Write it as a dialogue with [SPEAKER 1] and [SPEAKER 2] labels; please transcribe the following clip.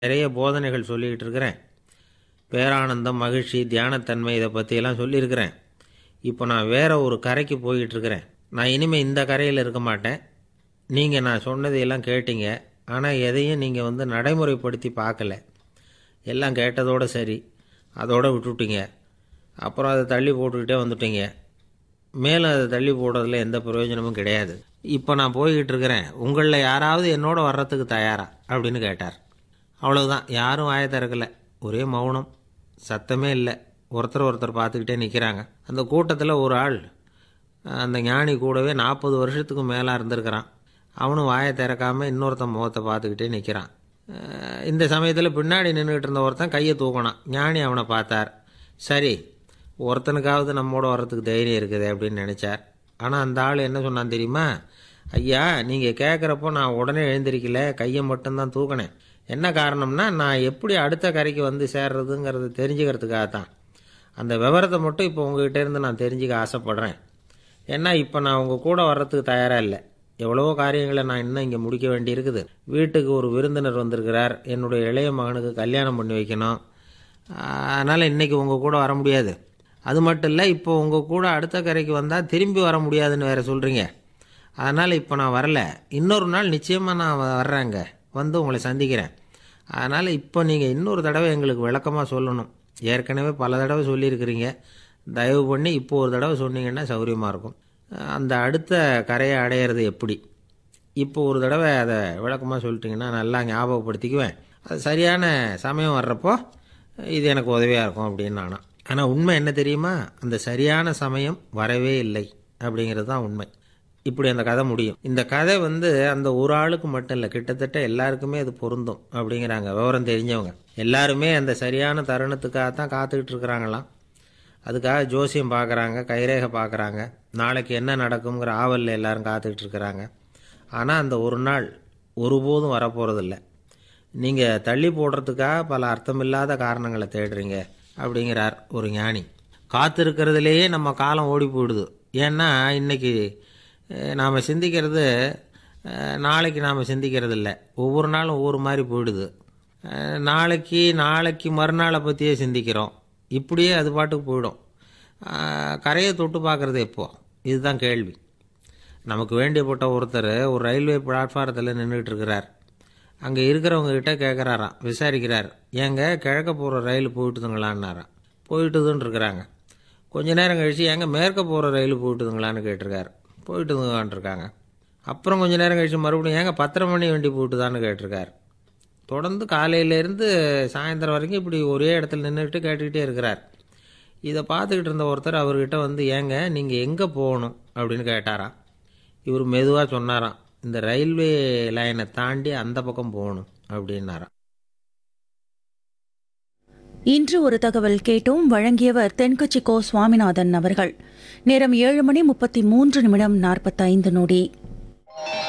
[SPEAKER 1] நிறைய போதனைகள் சொல்லிக்கிட்டு இருக்கிறேன் பேரானந்தம் மகிழ்ச்சி தியானத்தன்மை இதை பற்றியெல்லாம் சொல்லியிருக்கிறேன் இப்போ நான் வேற ஒரு கரைக்கு போய்கிட்டு இருக்கிறேன் நான் இனிமேல் இந்த கரையில் இருக்க மாட்டேன் நீங்கள் நான் சொன்னதையெல்லாம் கேட்டீங்க ஆனால் எதையும் நீங்கள் வந்து நடைமுறைப்படுத்தி பார்க்கல எல்லாம் கேட்டதோட சரி அதோட விட்டுட்டீங்க அப்புறம் அதை தள்ளி போட்டுக்கிட்டே வந்துட்டீங்க மேலும் அதை தள்ளி போடுறதுல எந்த பிரயோஜனமும் கிடையாது இப்போ நான் போய்கிட்டு இருக்கிறேன் உங்களில் யாராவது என்னோட வர்றதுக்கு தயாரா அப்படின்னு கேட்டார் அவ்வளவுதான் யாரும் வாயை திறக்கல ஒரே மௌனம் சத்தமே இல்லை ஒருத்தர் ஒருத்தர் பார்த்துக்கிட்டே நிற்கிறாங்க அந்த கூட்டத்தில் ஒரு ஆள் அந்த ஞானி கூடவே நாற்பது வருஷத்துக்கு மேலே இருந்திருக்கிறான் அவனும் வாயை திறக்காம இன்னொருத்தன் முகத்தை பார்த்துக்கிட்டே நிற்கிறான் அஹ் இந்த சமயத்தில் பின்னாடி நின்றுக்கிட்டு இருந்த ஒருத்தன் கையை தூக்கினான் ஞானி அவனை பார்த்தார் சரி ஒருத்தனுக்காவது நம்மோட வர்றதுக்கு தைரியம் இருக்குது அப்படின்னு நினச்சார் ஆனால் அந்த ஆள் என்ன சொன்னான் தெரியுமா ஐயா நீங்கள் கேட்குறப்போ நான் உடனே எழுந்திருக்கல கையை மட்டும்தான் தூக்கினேன் என்ன காரணம்னா நான் எப்படி அடுத்த கரைக்கு வந்து சேர்றதுங்கிறது தெரிஞ்சுக்கிறதுக்காக தான் அந்த விவரத்தை மட்டும் இப்போ உங்ககிட்ட இருந்து நான் தெரிஞ்சுக்க ஆசைப்பட்றேன் ஏன்னா இப்போ நான் உங்கள் கூட வர்றதுக்கு தயாராக இல்லை எவ்வளவோ காரியங்களை நான் இன்னும் இங்கே முடிக்க வேண்டியிருக்குது வீட்டுக்கு ஒரு விருந்தினர் வந்திருக்கிறார் என்னுடைய இளைய மகனுக்கு கல்யாணம் பண்ணி வைக்கணும் அதனால் இன்றைக்கி உங்கள் கூட வர முடியாது அது மட்டும் இல்லை இப்போ உங்கள் கூட அடுத்த கரைக்கு வந்தால் திரும்பி வர முடியாதுன்னு வேறு சொல்கிறீங்க அதனால் இப்போ நான் வரல இன்னொரு நாள் நிச்சயமாக நான் வ- வர்றேங்க வந்து உங்களை சந்திக்கிறேன் அதனால் இப்போ நீங்கள் இன்னொரு தடவை எங்களுக்கு விளக்கமாக சொல்லணும் ஏற்கனவே பல தடவை சொல்லியிருக்கிறீங்க தயவு பண்ணி இப்போ ஒரு தடவை சொன்னீங்கன்னா சௌகரியமாக இருக்கும் அந்த அடுத்த கரையை அடையிறது எப்படி இப்போ ஒரு தடவை அதை விளக்கமாக சொல்லிட்டீங்கன்னா நல்லா ஞாபகப்படுத்திக்குவேன் அது சரியான சமயம் வர்றப்போ இது எனக்கு உதவியாக இருக்கும் அப்படின்னு நானா ஆனால் உண்மை என்ன தெரியுமா அந்த சரியான சமயம் வரவே இல்லை அப்படிங்கிறது தான் உண்மை இப்படி அந்த கதை முடியும் இந்த கதை வந்து அந்த ஒரு ஆளுக்கு மட்டும் இல்லை கிட்டத்தட்ட எல்லாருக்குமே அது பொருந்தும் அப்படிங்கிறாங்க விவரம் தெரிஞ்சவங்க எல்லாருமே அந்த சரியான தருணத்துக்காக தான் காத்துக்கிட்டு இருக்கிறாங்களாம் அதுக்காக ஜோசியம் பார்க்குறாங்க கைரேகை பார்க்குறாங்க நாளைக்கு என்ன நடக்குங்கிற ஆவலில் எல்லாரும் காத்துக்கிட்டு இருக்கிறாங்க ஆனால் அந்த ஒரு நாள் ஒருபோதும் வரப்போகிறதில்ல நீங்கள் தள்ளி போடுறதுக்காக பல அர்த்தமில்லாத காரணங்களை தேடுறீங்க அப்படிங்கிறார் ஒரு ஞானி காத்திருக்கிறதுலேயே நம்ம காலம் ஓடி போயிடுது ஏன்னா இன்னைக்கு நாம் சிந்திக்கிறது அஹ், நாளைக்கு நாம் சிந்திக்கிறது இல்லை ஒவ்வொரு நாளும் ஒவ்வொரு மாதிரி போயிடுது அஹ், நாளைக்கு நாளைக்கு மறுநாளை பற்றியே சிந்திக்கிறோம் இப்படியே அது பாட்டுக்கு போயிடும் அஹ், கரையை தொட்டு பார்க்குறது எப்போ இதுதான் கேள்வி நமக்கு வேண்டியப்பட்ட ஒருத்தர் ஒரு ரயில்வே பிளாட்ஃபாரத்தில் நின்றுட்டு இருக்கிறார் அங்கே இருக்கிறவங்க கிட்ட கேட்குறாராம் விசாரிக்கிறார் ஏங்க கிழக்க போகிற ரயில் போயிட்டுதுங்களான்னாராம் போயிட்டுதுன்னு இருக்கிறாங்க கொஞ்ச நேரம் கழிச்சு ஏங்க மேற்க போகிற ரயில் போயிட்டுதுங்களான்னு கேட்டிருக்காரு போயிட்டுதுங்களான் இருக்காங்க அப்புறம் கொஞ்ச நேரம் கழிச்சு மறுபடியும் ஏங்க பத்தரை மணி வண்டி போயிட்டுதான்னு கேட்டிருக்காரு தொடர்ந்து காலையிலேருந்து சாயந்தரம் வரைக்கும் இப்படி ஒரே இடத்துல நின்றுட்டு கேட்டுக்கிட்டே இருக்கிறார் இதை பார்த்துக்கிட்டு இருந்த ஒருத்தர் அவர்கிட்ட வந்து ஏங்க நீங்கள் எங்கே போகணும் அப்படின்னு கேட்டாராம் இவர் மெதுவாக சொன்னாராம் இந்த ரயில்வே லைனை தாண்டி அந்த பக்கம் போகணும் அப்படின்னாராம்
[SPEAKER 2] இன்று ஒரு தகவல் கேட்டோம் வழங்கியவர் தென்கட்சி கோ சுவாமிநாதன் அவர்கள் நேரம் ஏழு மணி முப்பத்தி மூன்று நிமிடம் நாற்பத்தைந்து நொடி